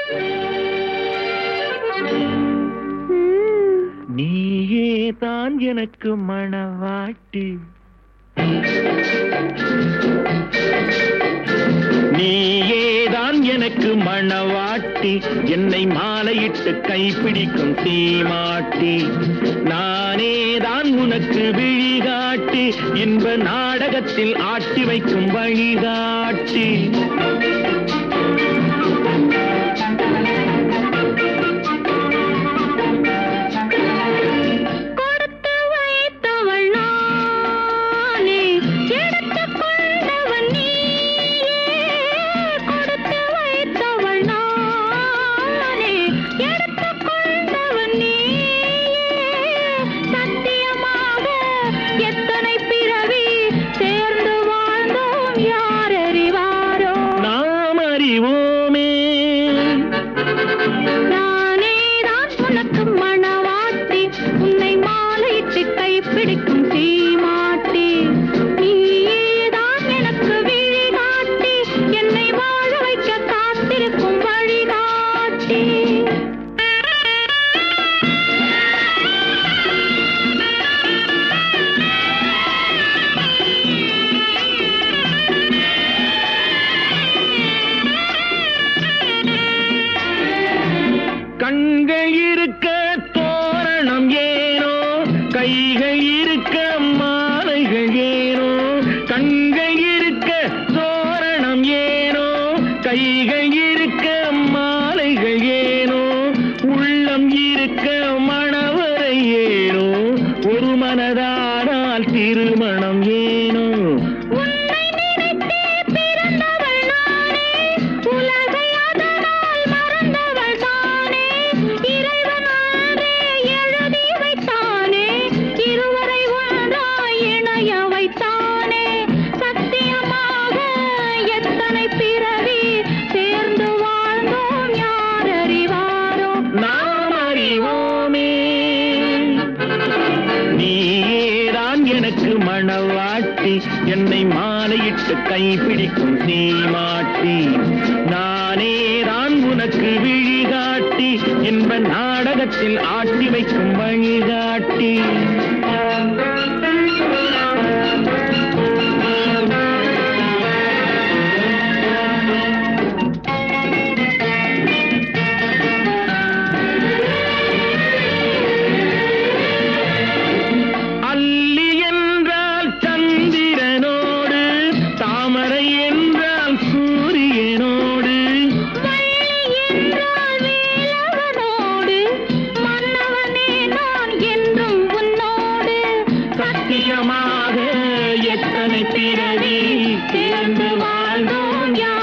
நீயே தான் எனக்கு மணவாட்டி நீயேதான் எனக்கு மணவாட்டி என்னை மாலையிட்டு கைப்பிடிக்கும் தீமாட்டி நானேதான் உனக்கு விழிகாட்டி இன்ப நாடகத்தில் ஆட்டி வைக்கும் வழிகாட்டி கொடுத்து வைத்தவள் நானே எடுத்துக் கொண்டவன் நீயே கொடுத்து வைத்தவள் நானே எடுத்துக் கொண்டவன் நீயே சத்தியமாக எத்தனை பிறவி சேர்ந்து வாழ்ந்தோம் யார் அறிவாரோ நாம் அறிவோமே நானே தான் உனக்கு மணவாட்டி உன்னை மாலையிட்டு கைப்பிடிக்கும் தீமாட்டி நீதான் எனக்கு விழிகாட்டி என்னை வாழ வைக்க காத்திருக்கும் வழிகாட்டி கண்கள் இருக்க தோரணம் ஏனோ கைகள் இருக்க மாலைகள் ஏனோ கண்கள் இருக்க தோரணம் ஏனோ கைகள் இருக்க மாலைகள் ஏனோ உள்ளம் இருக்க மணவரை ஏனோ ஒரு மனதானால் திருமணம் ஏனோ உன்னை நினைத்தே பிறந்தவள் நானே உலகை அதனால் மறந்தவள் தானே இறைவன் அன்றே எழுதி வைத்தானே இருவரை ஒன்றாய் இணைய வைத்தானே சத்தியமாக எத்தனை பிறவி சேர்ந்து வாழ்ந்தோம் யார் அறிவாரோ நாம் அறிவோமே நீதான் எனக்கு மணவாட்டி என்னை மாலையிட்டு கைப்பிடிக்கும் தீமாட்டி நானேதான் உனக்கு விழிகாட்டி என்ப நாடகத்தில் ஆட்டி வைக்கும் வழிகாட்டி அல்லி என்றால் சந்திரனோடு தாமரை என்றால் சூரியனோடு வள்ளி என்றால் வேலவனோடு மன்னவனே நான் என்றும் உன்னோடு சத்தியமாக எத்தனை பிறவி சேர்ந்து வாழ்ந்தோம் யார்